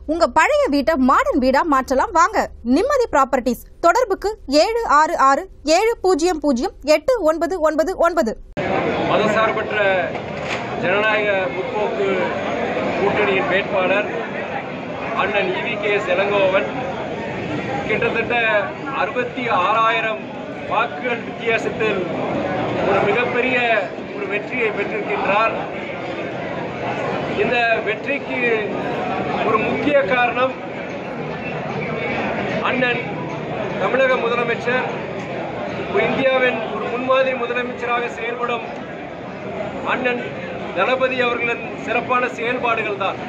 உங்க பழைய வீட்டை மாடர்ன் வீடா மாற்றலாம் வாங்க நிம்மதி ப்ராப்பர்ட்டிஸ் தொடர்புக்கு ஏழு ஆறு ஆறு ஏழு பூஜ்ஜியம் பூஜ்ஜியம் எட்டு ஒன்பது ஒன்பது ஒன்பது மதசார்பற்ற ஜனநாயக முற்போக்கு கூட்டணியின் வேட்பாளர் அண்ணன் இவி கே இளங்கோவன் கிட்டத்தட்ட அறுபத்தி ஆறாயிரம் வாக்குகள் வித்தியாசத்தில் ஒரு மிகப்பெரிய ஒரு வெற்றியை பெற்றிருக்கின்றார் இந்த வெற்றிக்கு ஒரு முக்கிய காரணம் அண்ணன் தமிழக முதலமைச்சர் ஒரு இந்தியாவின் ஒரு முன்மாதிரி முதலமைச்சராக செயல்படும் அண்ணன் தளபதி அவர்களின் சிறப்பான செயல்பாடுகள் தான்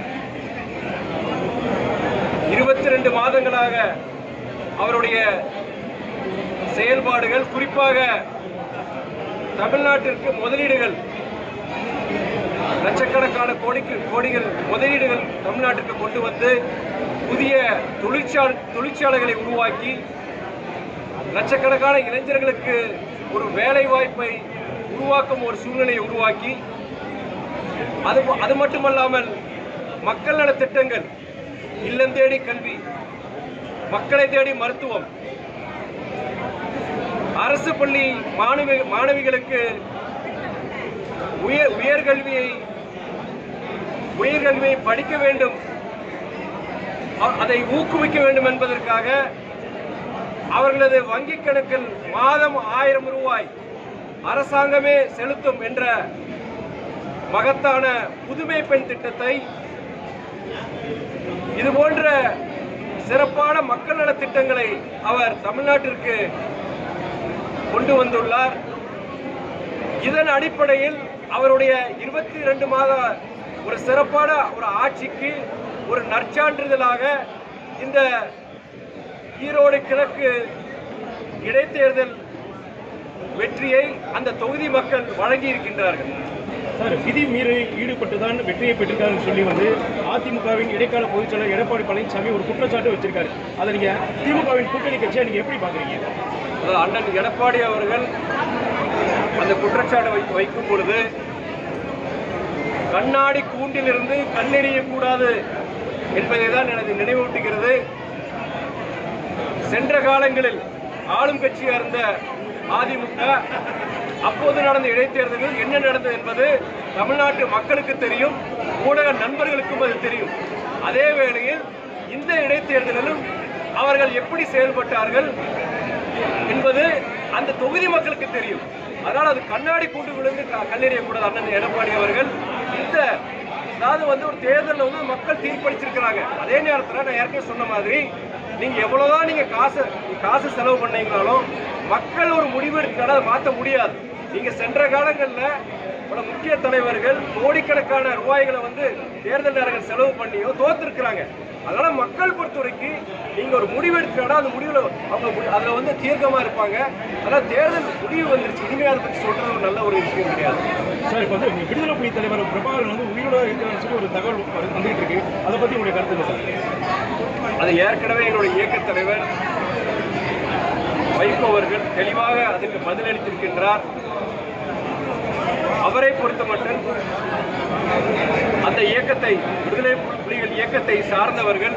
இருபத்தி ரெண்டு மாதங்களாக அவருடைய செயல்பாடுகள் குறிப்பாக தமிழ்நாட்டிற்கு முதலீடுகள் லட்சக்கணக்கான கோடிக்கு கோடிகள் முதலீடுகள் தமிழ்நாட்டிற்கு கொண்டு வந்து புதிய தொழிற்சாலை தொழிற்சாலைகளை உருவாக்கி லட்சக்கணக்கான இளைஞர்களுக்கு ஒரு வேலை வாய்ப்பை உருவாக்கும் ஒரு சூழ்நிலையை உருவாக்கி அது அது மட்டுமல்லாமல் மக்கள் நல திட்டங்கள் இல்லம் தேடி கல்வி மக்களை தேடி மருத்துவம் அரசு பள்ளி மாணவி மாணவிகளுக்கு உயர் உயர்கல்வியை உயர்கல்வியை படிக்க வேண்டும் அ- அதை ஊக்குவிக்க வேண்டும் என்பதற்காக அவர்களது வங்கிக் கணக்கில் மாதம் ஆயிரம் ரூபாய் அரசாங்கமே செலுத்தும் என்ற மகத்தான புதுமை பெண் திட்டத்தை இது போன்ற சிறப்பான மக்கள் நல திட்டங்களை அவர் தமிழ்நாட்டிற்கு கொண்டு வந்துள்ளார் இதன் அடிப்படையில் அவருடைய இருபத்தி ரெண்டு மாத ஒரு சிறப்பான ஒரு ஆட்சிக்கு ஒரு நற்சான்றிதழாக இந்த ஈரோடு கிழக்கு இடைத்தேர்தல் வெற்றியை அந்த தொகுதி மக்கள் வழங்கி இருக்கின்றார்கள் சார் விதி மீறி ஈடுபட்டு தான் வெற்றியை பெற்றிருக்காருன்னு சொல்லி வந்து அதிமுகவின் இடைக்கால பொதுச்செயலர் எடப்பாடி பழனிசாமி ஒரு குற்றச்சாட்டு வச்சிருக்காரு அதை நீங்க திமுகவின் கூட்டணி கட்சியா நீங்க எப்படி பாக்குறீங்க அதாவது அண்ணன் எடப்பாடி அவர்கள் அந்த குற்றச்சாட்டை வை- வைக்கும் பொழுது கண்ணாடி கூண்டிலிருந்து கண்ணெறியக்கூடாது என்பதை தான் எனது நினைவூட்டுகிறது சென்ற காலங்களில் ஆளும் கட்சியா இருந்த அதிமுக அப்போது நடந்த இடைத்தேர்தலில் என்ன நடந்தது என்பது தமிழ்நாட்டு மக்களுக்கு தெரியும் ஊடக நண்பர்களுக்கும் அது தெரியும் அதே வேளையில் இந்த இடைத்தேர்தலிலும் அவர்கள் எப்படி செயல்பட்டார்கள் என்பது அந்த தொகுதி மக்களுக்கு தெரியும் அதனால் அது கண்ணாடி கூண்டு விழுந்து க- கல்லெறியக்கூடாது அண்ணன் எடப்பாடி அவர்கள் இந்த அதாவது வந்து ஒரு தேர்தலில் வந்து மக்கள் தீர்ப்பளிச்சிருக்கிறாங்க அதே நேரத்தில் நான் ஏற்கனவே சொன்ன மாதிரி நீங்க எவ்வளவுதான் நீங்க காசு காசு செலவு பண்ணீங்கனாலும் மக்கள் ஒரு முடிவெடுக்க அதை மாற்ற முடியாது நீங்க சென்ற காலங்களில் பல முக்கிய தலைவர்கள் கோடிக்கணக்கான ரூபாய்களை வந்து தேர்தல் நேரங்கள் செலவு பண்ணியோ தோத்துருக்குறாங்க அதனால மக்கள் பொறுத்த வரைக்கும் நீங்க ஒரு முடிவு எடுக்கணும் அந்த முடிவுல அவங்க மு- அதுல வந்து தீர்க்கமா இருப்பாங்க அதனால தேர்தல் முடிவு வந்துருச்சு இனிமே அதை பத்தி சொல்றது ஒரு நல்ல ஒரு விஷயம் கிடையாது சார் இப்போ வந்து விடுதலை புலி தலைவர் பிரபாகரன் வந்து உயிரோட இருக்கிறான்னு சொல்லி ஒரு தகவல் வந்து- வந்துகிட்டு இருக்கு அதை பத்தி உங்களுடைய கருத்து என்ன சார் அது ஏற்கனவே எங்களுடைய இயக்கத் தலைவர் வைகோ அவர்கள் தெளிவாக அதற்கு பதிலளித்திருக்கின்றார் அவரை பொறுத்த மட்டும் அந்த இயக்கத்தை விடுதலை புலிகள் இயக்கத்தை சார்ந்தவர்கள்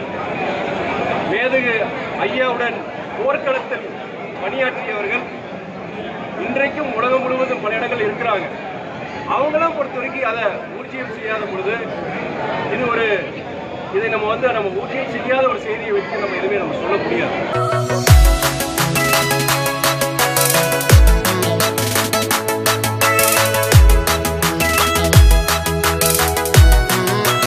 மேதகு ஐயாவுடன் போர்க்களத்தில் பணியாற்றியவர்கள் இன்றைக்கும் உலகம் முழுவதும் பல இடங்கள் இருக்கிறாங்க அவங்களாம் பொறுத்த வரைக்கும் அதை ஊர்ஜியம் செய்யாத பொழுது இது ஒரு இதை நம்ம வந்து நம்ம ஊர்ஜியம் செய்யாத ஒரு செய்தியை வச்சு நம்ம எதுவுமே நம்ம சொல்ல முடியாது